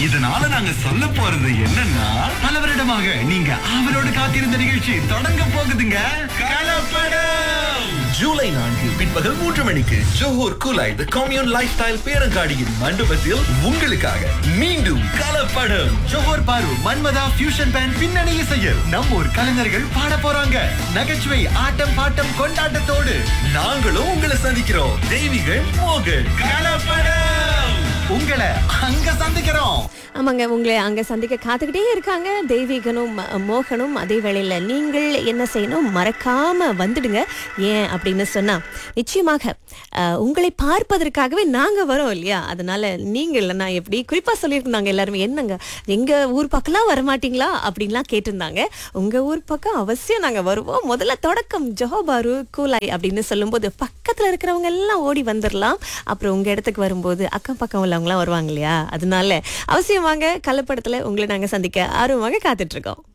இதனால நாங்க சொல்ல போறது என்னன்னா பல வருடமாக நீங்க அவரோட காத்திருந்த நிகழ்ச்சி தொடங்க போகுதுங்க கலப்படம் ஜூலை நான்கு பிற்பகல் மூன்று மணிக்கு Johor Kulai the commune lifestyle பேரங்காடியின் மண்டபத்தில் உங்களுக்காக மீண்டும் கலப்படம் ஜோஹூர் பாரு மன்மதா ஃபியூஷன் பேண்ட் பின்னணி இசையில் நம்ம ஊர் கலைஞர்கள் பாட போறாங்க நகைச்சுவை ஆட்டம் பாட்டம் கொண்டாட்டத்தோடு நாங்களும் உங்களை சந்திக்கிறோம் தெய்வீகள் மோகன் கலப்படம் உங்களை அங்க சந்திக்கிறோம் ஆமாங்க உங்களை அங்க சந்திக்க காத்துக்கிட்டே இருக்காங்க தெய்வீகனும் ம- மோகனும் அதே வேளையில நீங்கள் என்ன செய்யணும் மறக்காம வந்துடுங்க ஏன் அப்படின்னு சொன்னா நிச்சயமாக அஹ், உங்களை பார்ப்பதற்காகவே நாங்க வரோம் இல்லையா அதனால நீங்க இல்லைன்னா எப்படி குறிப்பா சொல்லியிருந்தாங்க எல்லாருமே என்னங்க எங்க ஊர் பக்கம்லாம் வரமாட்டீங்களா அப்படின்லாம் கேட்டிருந்தாங்க உங்க ஊர் பக்கம் அவசியம் நாங்க வருவோம் முதல்ல தொடக்கம் ஜோபாரு கூலாய் அப்படின்னு சொல்லும்போது பக்கத்துல இருக்கிறவங்க எல்லாம் ஓடி வந்துடலாம் அப்புறம் உங்க இடத்துக்கு வரும்போது அக்கம் பக்கம் உள்ளவங்கலாம் வருவாங்க இல்லையா அதனால அவசியமாக கலப்படத்துல உங்களை நாங்க சந்திக்க ஆர்வமாக காத்துட்டு இருக்கோம்